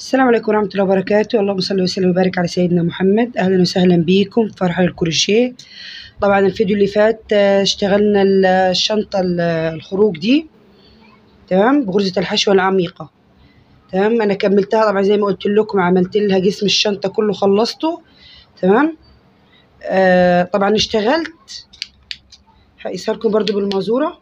السلام عليكم ورحمة الله وبركاته اللهم صل وسلم وبارك على سيدنا محمد أهلا وسهلا بيكم في فرحة الكروشيه طبعا الفيديو اللي فات آه، اشتغلنا ال- الشنطة ال- الخروج دي تمام بغرزة الحشوة العميقة تمام أنا كملتها طبعا زي ما قلت لكم عملت لها جسم الشنطة كله خلصته تمام آه طبعا اشتغلت هقيسها لكم برضو بالمازورة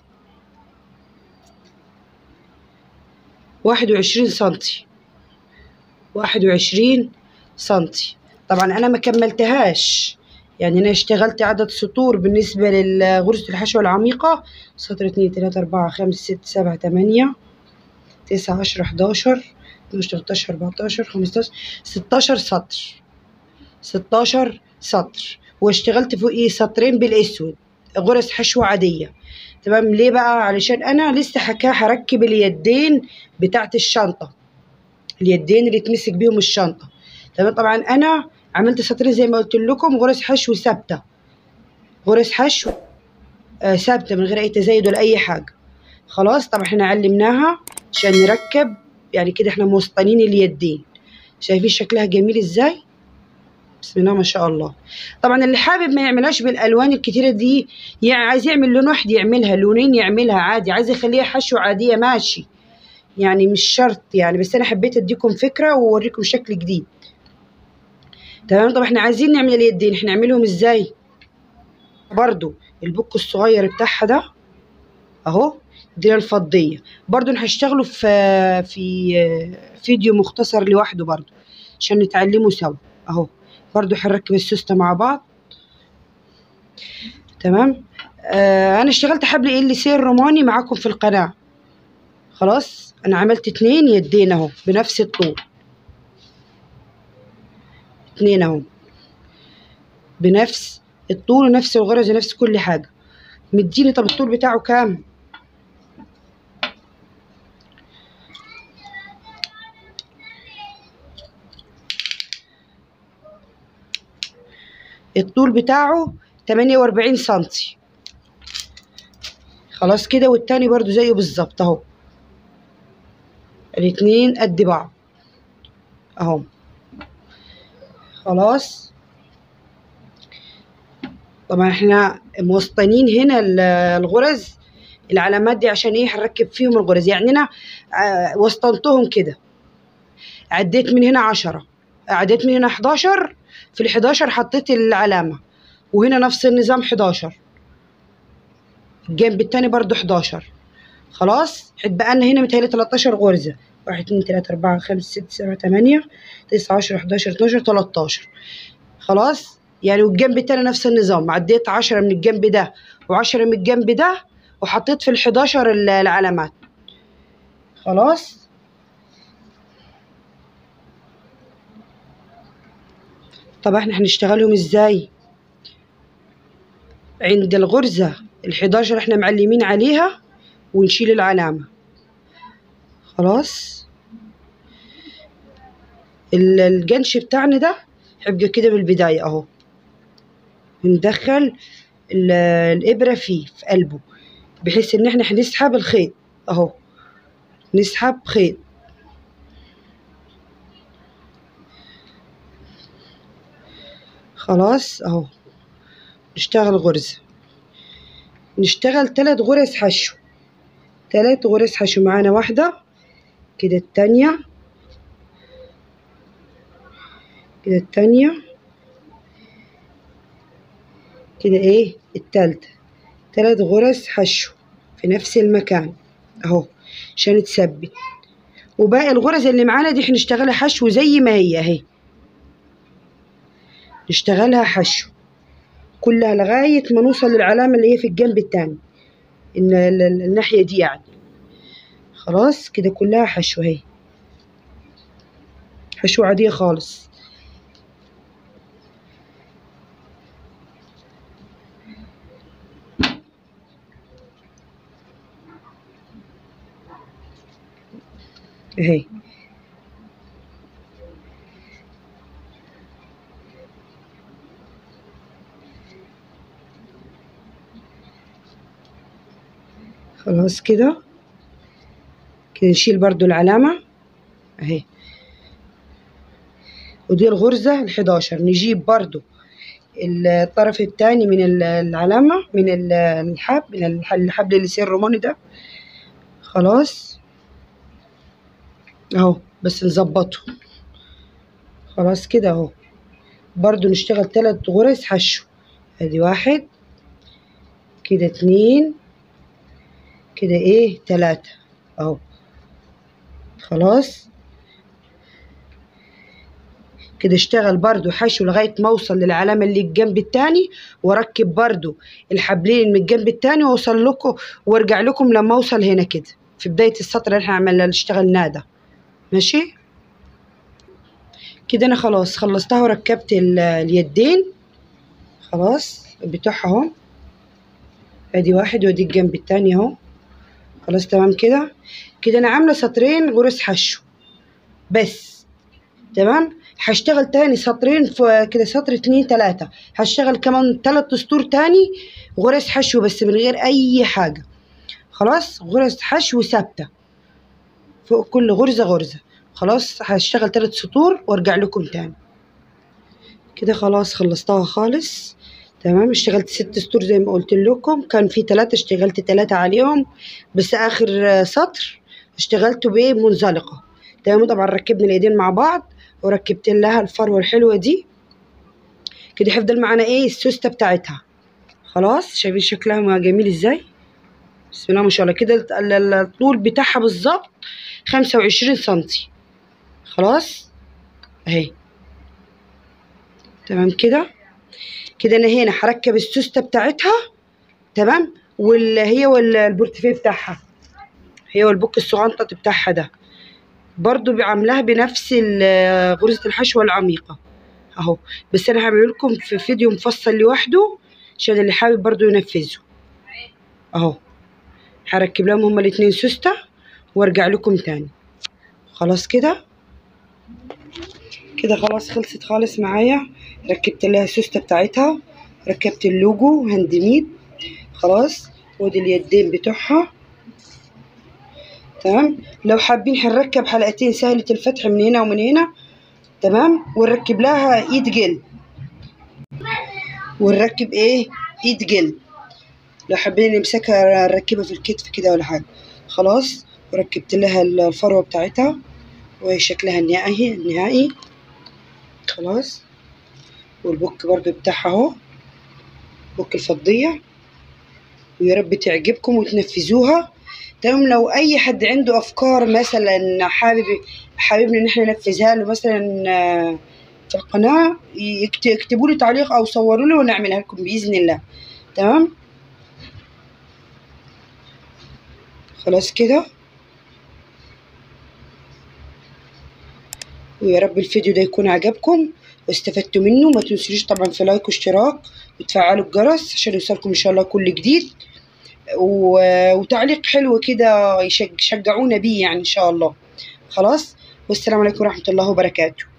واحد وعشرين سنتي واحد وعشرين سنتي طبعا انا ما كملتهاش يعني انا اشتغلت عدد سطور بالنسبة لغرزة الحشوة العميقة سطر اتنين تلاتة اربعة خمسة ستة سبعة تمانية تسعة عشرة حداشر اتناشر تلاتاشر اربعتاشر خمستاشر ستاشر سطر ستاشر سطر واشتغلت فوقيه سطرين بالاسود غرز حشوة عادية تمام ليه بقى علشان انا لسه حكا هركب اليدين بتاعت الشنطة اليدين اللي تمسك بيهم الشنطة تمام طبعا انا عملت سطرين زي ما قلت لكم غرز حشو ثابتة غرز حشو آه ثابتة من غير اي تزايد ولا اي حاجة خلاص طبعا احنا علمناها عشان نركب يعني كده احنا موسطنين اليدين شايفين شكلها جميل ازاي بسم الله ما شاء الله طبعا اللي حابب ما يعملهاش بالالوان الكتيره دي يعني عايز يعمل لون واحد يعملها لونين يعملها عادي عايز يخليها حشو عاديه ماشي يعني مش شرط يعني بس انا حبيت اديكم فكره واوريكم شكل جديد تمام طب احنا عايزين نعمل اليدين احنا نعملهم ازاي برضو البوك الصغير بتاعها ده اهو دي الفضيه برضو هشتغله في في فيديو مختصر لوحده برضو عشان نتعلمه سوا اهو برضو هنركب السوسته مع بعض تمام آه انا اشتغلت حبل ال سي الروماني معاكم في القناه خلاص انا عملت اتنين يدين اهو بنفس الطول اتنين اهو بنفس الطول ونفس الغرز ونفس كل حاجه مديني طب الطول بتاعه كام الطول بتاعه تمانية وأربعين سنتي خلاص كده والتاني برضو زيه بالظبط اهو الاتنين قد بعض اهو خلاص طبعا احنا موسطنين هنا ال- الغرز العلامات دي عشان ايه هنركب فيهم الغرز يعني انا آه، وسطنتهم كده عديت من هنا عشرة عديت من هنا حداشر في الحداشر حطيت العلامة وهنا نفس النظام حداشر الجنب التاني برضو حداشر خلاص هتبقى لنا هنا متهيألي 13 غرزة واحد اتنين تلاتة أربعة خمسة ستة سبعة تمانية تسعة عشرة حداشر اتناشر تلاتاشر خلاص يعني والجنب التاني نفس النظام عديت عشرة من الجنب ده وعشرة من الجنب ده وحطيت في الحداشر ال- العلامات خلاص طب احنا هنشتغلهم ازاي عند الغرزة الحداشر احنا معلمين عليها ونشيل العلامة خلاص ال- الجنش بتاعنا ده هيبقى كده من البداية اهو ندخل ال- الإبرة فيه في قلبه بحيث ان احنا هنسحب الخيط اهو نسحب خيط خلاص اهو نشتغل غرزة نشتغل تلات غرز حشو تلات غرز حشو معانا واحدة كده التانية كده التانية كده ايه التالتة تلات غرز حشو في نفس المكان اهو عشان تثبت وباقي الغرز اللي معانا دي هنشتغلها حشو زي ما هي اهي نشتغلها حشو كلها لغاية ما نوصل للعلامة اللي هي في الجنب التاني إن ال- ال- الناحية دي يعني خلاص كده كلها حشو اهي حشو عادية خالص اهي خلاص كده كده نشيل برضو العلامة اهي ودي الغرزة الحداشر نجيب برضو الطرف التاني من ال- العلامة من ال- الحب من الح- الحبل اللي يصير روماني ده خلاص اهو بس نظبطه خلاص كده اهو برضو نشتغل تلات غرز حشو ادي واحد كده اتنين كده ايه تلاتة اهو خلاص كده اشتغل برضو حشو لغاية ما اوصل للعلامة اللي الجنب التاني واركب برضو الحبلين من الجنب التاني واوصل لكم وارجع لكم لما اوصل هنا كده في بداية السطر اللي احنا عملنا اللي اشتغلناه ده ماشي كده انا خلاص خلصتها وركبت ال- اليدين خلاص بتوعها اهو ادي واحد وادي الجنب التاني اهو خلاص تمام كده كده انا عامله سطرين غرز حشو بس تمام هشتغل تاني سطرين في كده سطر اتنين تلاتة هشتغل كمان تلات سطور تاني غرز حشو بس من غير اي حاجة خلاص غرز حشو ثابتة فوق كل غرزة غرزة خلاص هشتغل تلات سطور وارجع لكم تاني كده خلاص خلصتها خالص تمام اشتغلت ست سطور زي ما قلت لكم كان في تلاتة اشتغلت تلاتة عليهم بس اخر آه، سطر اشتغلته بايه منزلقة تمام طبعا ركبنا الايدين مع بعض وركبت لها الفروة الحلوة دي كده هيفضل معانا ايه السوستة بتاعتها خلاص شايفين شكلها جميل ازاي بسم الله ما شاء الله كده ال- ال- الطول بتاعها بالظبط خمسة وعشرين سنتي خلاص اهي تمام كده كده انا هنا هركب السوستة بتاعتها تمام واللي هي والبورتفيه بتاعها هي والبوك الصغنطط بتاعها ده برضو بعملها بنفس ال- غرزة الحشوة العميقة اهو بس انا هعمل لكم في فيديو مفصل لوحده عشان اللي حابب برضو ينفذه اهو هركب لهم هما الاتنين سوستة وارجع لكم تاني خلاص كده كده خلاص خلصت خالص معايا ركبت لها السوستة بتاعتها ركبت اللوجو هاند ميد خلاص ودي اليدين بتوعها تمام لو حابين هنركب حلقتين سهلة الفتح من هنا ومن هنا تمام ونركب لها ايد جلد ونركب ايه ايد جلد لو حابين نمسكها نركبها في الكتف كده ولا حاجة خلاص وركبت لها الفروة بتاعتها وهي شكلها النهائي النهائي خلاص والبوك برضو بتاعها اهو بوك الفضية ويا رب تعجبكم وتنفذوها تمام لو اي حد عنده افكار مثلا حابب حاببنا ان احنا ننفذها له مثلا آه، في القناة يكت- يكتبوا لي تعليق او صوروا لي ونعملها لكم باذن الله تمام خلاص كده ويا رب الفيديو ده يكون عجبكم واستفدتوا منه ما تنسوش طبعا في لايك واشتراك وتفعلوا الجرس عشان يوصلكم ان شاء الله كل جديد و- وتعليق حلو كده يشج- يشجعونا بيه يعني ان شاء الله خلاص والسلام عليكم ورحمة الله وبركاته